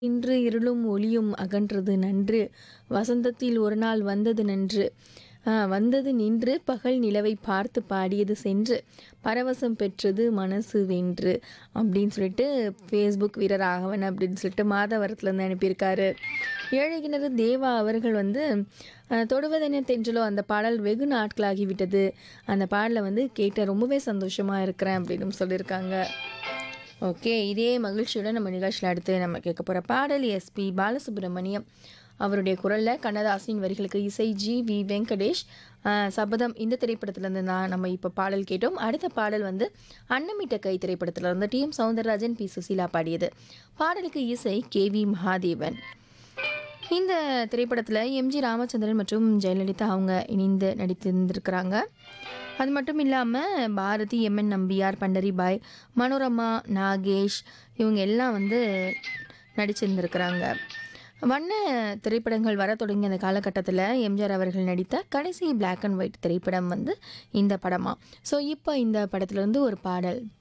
இன்று இருளும் ஒளியும் அகன்றது நன்று வசந்தத்தில் ஒரு நாள் வந்தது நன்று ஆ, வந்தது நின்று பகல் நிலவை பார்த்து பாடியது சென்று பரவசம் பெற்றது மனசு வென்று அப்படின்னு சொல்லிட்டு ஃபேஸ்புக் வீரர் ராகவன் அப்படின்னு சொல்லிட்டு மாதவரத்துலேருந்து அனுப்பியிருக்காரு ஏழைகிணறு தேவா அவர்கள் வந்து அஹ், தொடுவதென தென்றலோ அந்த பாடல் வெகு நாட்களாகிவிட்டது அந்த பாடலை வந்து கேட்ட ரொம்பவே சந்தோஷமாக இருக்கிறேன் அப்படின்னு சொல்லியிருக்காங்க ஓகே இதே மகிழ்ச்சியோட நம்ம நிகழ்ச்சியில் அடுத்து நம்ம கேட்க போகிற பாடல் எஸ்பி பாலசுப்ரமணியம் அவருடைய குரலில் கண்ணதாசனின் வரிகளுக்கு இசை ஜி வி வெங்கடேஷ் ஆஹ், சபதம் இந்த திரைப்படத்துலேருந்து தான் நம்ம இப்போ பாடல் கேட்டோம் அடுத்த பாடல் வந்து அன்னமிட்ட கை திரைப்படத்தில் இருந்து T M Soundararajan P Susheela பாடியது பாடலுக்கு இசை கே வி மகாதேவன் இந்த திரைப்படத்தில் எம்ஜி ராமச்சந்திரன் மற்றும் ஜெயலலிதா அவங்க இணைந்து நடித்திருந்திருக்கிறாங்க அது மட்டும் இல்லாமல் பாரதி எம்என் நம்பியார் பண்டரிபாய் மனோரமா நாகேஷ் இவங்க எல்லாம் வந்து நடிச்சிருந்திருக்கிறாங்க வண்ண திரைப்படங்கள் வர தொடங்கிய அந்த காலகட்டத்தில் எம்ஜிஆர் அவர்கள் நடித்த கடைசி Black அண்ட் ஒயிட் திரைப்படம் வந்து இந்த படமா ஸோ இப்போ இந்த படத்துலேருந்து ஒரு பாடல்